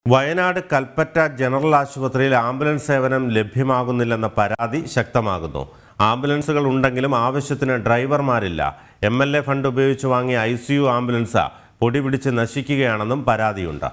Wayanad Kalpetta general ആശുപത്രിയിൽ ambulance സേവനം ലഭ്യമാകുന്നില്ലെന്ന പരാതി ശക്തമാകുന്നു ആംബുലൻസുകൾ ഉണ്ടെങ്കിലും ആവശ്യത്തിന് ഡ്രൈവർമാരില്ല എം എൽ എ ഫണ്ട് ഉപയോഗിച്ച് വാങ്ങിയ ഐ സി യു ആംബുലൻസ് പൊടി പിടിച്ച് നശിക്കുകയാണെന്നും പരാതിയുണ്ട്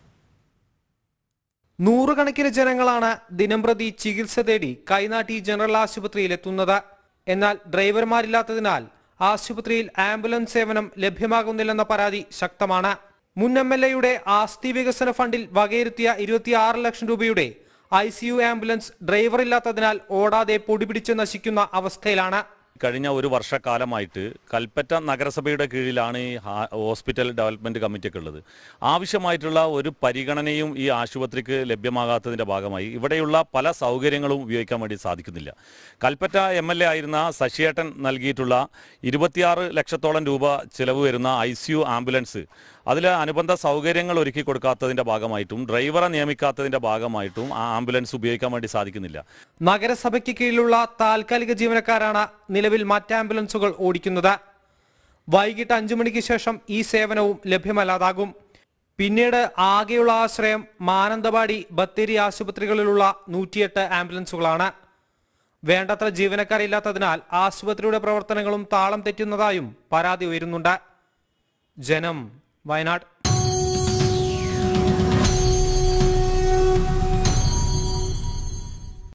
നൂറുകണക്കിന് ജനങ്ങളാണ് ദിനംപ്രതി ചികിത്സ തേടി കൈനാട്ടി ജനറൽ ആശുപത്രിയിൽ എത്തുന്നത് എന്നാൽ ഡ്രൈവർമാരില്ലാത്തതിനാൽ ആശുപത്രിയിൽ ആംബുലൻസ് സേവനം ലഭ്യമാകുന്നില്ലെന്ന പരാതി ശക്തമാണ് മുൻ എം എൽ എയുടെ ആസ്തി വികസന ഫണ്ടിൽ വകയിരുത്തിയ ഇരുപത്തിയാറ് ലക്ഷം രൂപയുടെ ഐ സി യു ആംബുലൻസ് ഡ്രൈവറില്ലാത്തതിനാൽ ഓടാതെ പൊടിപിടിച്ച് നശിക്കുന്ന അവസ്ഥയിലാണ് കഴിഞ്ഞ ഒരു വർഷക്കാലമായിട്ട് കൽപ്പറ്റ നഗരസഭയുടെ കീഴിലാണ് ഈ ഹാ- ഹോസ്പിറ്റൽ ഡെവലപ്മെൻറ്റ് കമ്മിറ്റിയൊക്കെ ഉള്ളത് ആവശ്യമായിട്ടുള്ള ഒരു പരിഗണനയും ഈ ആശുപത്രിക്ക് ലഭ്യമാകാത്തതിൻ്റെ ഭാഗമായി ഇവിടെയുള്ള പല സൗകര്യങ്ങളും ഉപയോഗിക്കാൻ വേണ്ടി സാധിക്കുന്നില്ല കൽപ്പറ്റ എം എൽ എ ആയിരുന്ന ശശിയേട്ടൻ നൽകിയിട്ടുള്ള ഇരുപത്തിയാറ് ലക്ഷത്തോളം രൂപ ചിലവ് വരുന്ന ഐ സി യു ആംബുലൻസ് അതിൽ അനുബന്ധ സൗകര്യങ്ങൾ ഒരുക്കി കൊടുക്കാത്തതിൻ്റെ ഭാഗമായിട്ടും ഡ്രൈവറെ നിയമിക്കാത്തതിൻ്റെ ഭാഗമായിട്ടും ആ ആംബുലൻസ് ഉപയോഗിക്കാൻ വേണ്ടി സാധിക്കുന്നില്ല നഗരസഭയ്ക്ക് കീഴിലുള്ള താൽക്കാലിക ജീവനക്കാരാണ് നിലവിൽ മറ്റ് ആംബുലൻസുകൾ ഓടിക്കുന്നത് വൈകിട്ട് അഞ്ചു മണിക്ക് ശേഷം ഈ സേവനവും ലഭ്യമല്ലാതാകും പിന്നീട് ആകെയുള്ള ആശ്രയം മാനന്തവാടി ബത്തേരി ആശുപത്രികളിലുള്ള നൂറ്റിയെട്ട് ആംബുലൻസുകളാണ് വേണ്ടത്ര ജീവനക്കാരില്ലാത്തതിനാൽ ആശുപത്രിയുടെ പ്രവർത്തനങ്ങളും താളം തെറ്റുന്നതായും പരാതി ഉയരുന്നുണ്ട് ജനം വയനാട്